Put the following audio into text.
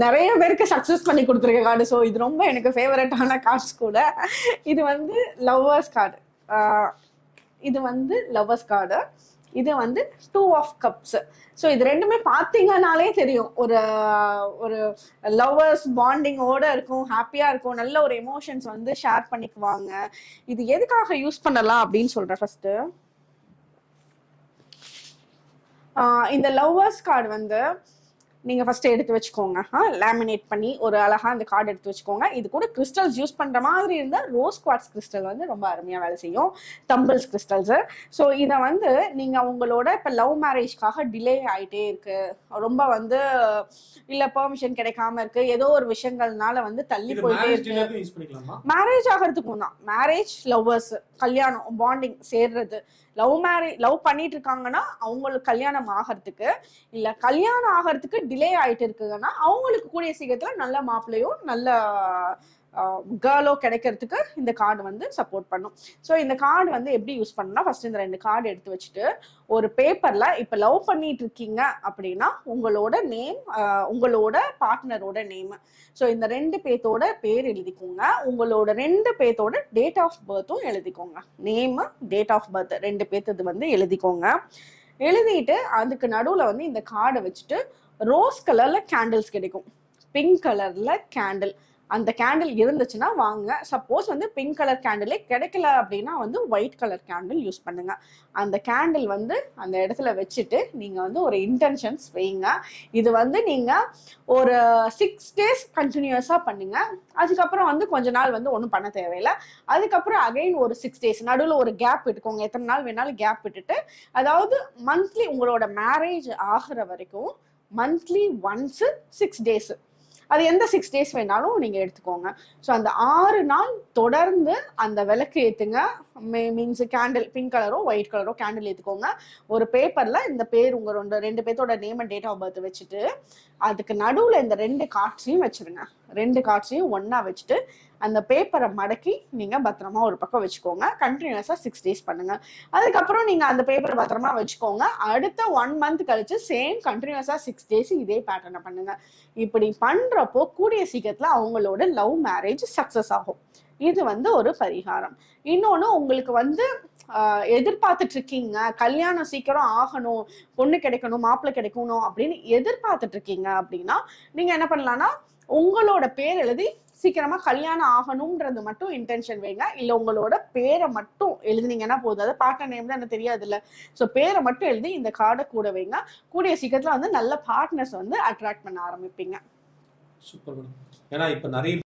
நிறைய பேருக்கு சக்ஸஸ் பண்ணி கொடுத்துருக்க கார்டு ஸோ இது ரொம்ப எனக்கு ஃபேவரட்டான கார்ட்ஸ் கூட இது வந்து லவ்வர்ஸ் கார்டு இது வந்து லவ்வர்ஸ் கார்டு இது வந்து டூ ஆஃப் கப்ஸ் ஸோ இது ரெண்டுமே பார்த்தீங்கன்னாலே தெரியும் ஒரு ஒரு லவ்வர்ஸ் பாண்டிங்கோட இருக்கும் ஹாப்பியாக இருக்கும் நல்ல ஒரு எமோஷன்ஸ் வந்து ஷேர் பண்ணிக்குவாங்க இது எதுக்காக யூஸ் பண்ணலாம் அப்படின்னு சொல்கிறேன் ஃபர்ஸ்ட்டு இந்த லவ்வர்ஸ் கார்டு வந்து நீங்க ஃபர்ஸ்ட் எடுத்து வச்சுக்கோங்க லேமினேட் பண்ணி ஒரு அழகா அந்த கார்டு எடுத்து வச்சுக்கோங்க இது கூட கிறிஸ்டல்ஸ் யூஸ் பண்ற மாதிரி இருந்தா ரோஸ் குவாட்ஸ் கிறிஸ்டல் வந்து ரொம்ப அருமையா வேலை செய்யும் தம்பிள்ஸ் கிறிஸ்டல்ஸ் ஸோ இதை வந்து நீங்க உங்களோட இப்ப லவ் மேரேஜ்க்காக டிலே ஆயிட்டே இருக்கு ரொம்ப வந்து இல்ல பெர்மிஷன் கிடைக்காம இருக்கு ஏதோ ஒரு விஷயங்கள்னால வந்து தள்ளி இது போயிட்டே மேரேஜ் இருக்கு டின்னருக்கு யூஸ் பண்ணிக்கலாமா மேரேஜ் ஆகிறதுக்கும் தான் மேரேஜ் லவ்வர்ஸ் கல்யாணம் பாண்டிங் சேர்றது லவ் மேரேஜ் லவ் பண்ணிட்டு இருக்காங்கன்னா அவங்களுக்கு கல்யாணம் ஆகிறதுக்கு இல்ல கல்யாணம் ஆகிறதுக்கு டிலே ஆயிட்டு இருக்குங்கன்னா அவங்களுக்கு கூடிய சீக்கிரத்துல நல்ல மாப்பிள்ளையும் நல்ல கேர்ளோ கிடைக்கிறதுக்கு இந்த கார்டு வந்து சப்போர்ட் பண்ணும் ஸோ இந்த கார்டு வந்து எப்படி யூஸ் பண்ணணும்னா ஃபர்ஸ்ட் இந்த ரெண்டு கார்டு எடுத்து வச்சுட்டு ஒரு பேப்பர்ல இப்ப லவ் பண்ணிட்டு இருக்கீங்க அப்படின்னா உங்களோட நேம் உங்களோட பார்ட்னரோட நேம் ஸோ இந்த ரெண்டு பேத்தோட பேர் எழுதிக்கோங்க உங்களோட ரெண்டு பேத்தோட டேட் ஆஃப் பர்த்தும் எழுதிக்கோங்க நேம் டேட் ஆஃப் பர்த் ரெண்டு பேர்த்தது வந்து எழுதிக்கோங்க எழுதிட்டு அதுக்கு நடுவுல வந்து இந்த கார்டை வச்சுட்டு ரோஸ் கலர்ல கேண்டில்ஸ் கிடைக்கும் பிங்க் கலர்ல கேண்டில் அந்த கேண்டில் இருந்துச்சுன்னா வாங்க சப்போஸ் வந்து பிங்க் கலர் கேண்டிலே கிடைக்கல அப்படின்னா வந்து ஒயிட் கலர் கேண்டில் யூஸ் பண்ணுங்க அந்த கேண்டில் வந்து அந்த இடத்துல வச்சுட்டு நீங்க வந்து ஒரு இன்டென்ஷன்ஸ் வைங்க இது வந்து நீங்க ஒரு சிக்ஸ் டேஸ் கண்டினியூஸா பண்ணுங்க அதுக்கப்புறம் வந்து கொஞ்ச நாள் வந்து ஒன்றும் பண்ண தேவையில்லை அதுக்கப்புறம் அகைன் ஒரு சிக்ஸ் டேஸ் நடுவில் ஒரு கேப் விட்டுக்கோங்க எத்தனை நாள் வேணாலும் கேப் விட்டுட்டு அதாவது மந்த்லி உங்களோட மேரேஜ் ஆகிற வரைக்கும் மந்த்லி ஒன்ஸு சிக்ஸ் டேஸ் அது எந்த சிக்ஸ் டேஸ் வேணாலும் நீங்க எடுத்துக்கோங்க ஸோ அந்த ஆறு நாள் தொடர்ந்து அந்த விளக்கு ஏத்துங்க மீன்ஸ் கேண்டில் பிங்க் கலரோ ஒயிட் கலரோ கேண்டில் ஏத்துக்கோங்க ஒரு பேப்பர்ல இந்த பேர் உங்க ரெண்டு ரெண்டு பேர்த்தோட name and date of birth வச்சுட்டு அதுக்கு நடுவுல இந்த ரெண்டு கார்ட்ஸையும் வச்சிருங்க ரெண்டு கார்ட்ஸையும் ஒண்ணா வச்சுட்டு அந்த பேப்பரை மடக்கி நீங்க பத்திரமா ஒரு பக்கம் வச்சுக்கோங்க கண்டினியூஸா சிக்ஸ் டேஸ் பண்ணுங்க அதுக்கப்புறம் நீங்க அந்த பேப்பரை பத்திரமா வச்சுக்கோங்க அடுத்த ஒன் மந்த் கழிச்சு சேம் கண்டினியூஸா சிக்ஸ் டேஸ் இதே பேட்டர்னை பண்ணுங்க இப்படி பண்றப்போ கூடிய சீக்கிரத்துல அவங்களோட லவ் மேரேஜ் சக்சஸ் ஆகும் இது வந்து ஒரு பரிகாரம் இன்னொன்னு உங்களுக்கு வந்து ஆஹ், எதிர்பார்த்துட்டு இருக்கீங்க கல்யாணம் சீக்கிரம் ஆகணும் பொண்ணு கிடைக்கணும் மாப்பிள்ளை கிடைக்கணும் அப்படின்னு எதிர்பார்த்துட்டு இருக்கீங்க அப்படின்னா நீங்க என்ன பண்ணலாம்னா உங்களோட பேர் எழுதி சீக்கிரமா கல்யாணம் ஆகணும்ன்றது மட்டும் இன்டென்ஷன் வைங்க இல்ல உங்களோட பேரை மட்டும் எழுதுனீங்கன்னா போதும் அது பார்ட்னர் நேம் தான் எனக்கு தெரியாது இல்ல ஸோ பேரை மட்டும் எழுதி இந்த கார்டை கூட வைங்க கூடிய சீக்கிரத்துல வந்து நல்ல பார்ட்னர்ஸ் வந்து அட்ராக்ட் பண்ண ஆரம்பிப்பீங்க சூப்பர் மேடம் ஏன்னா இப்ப நிறைய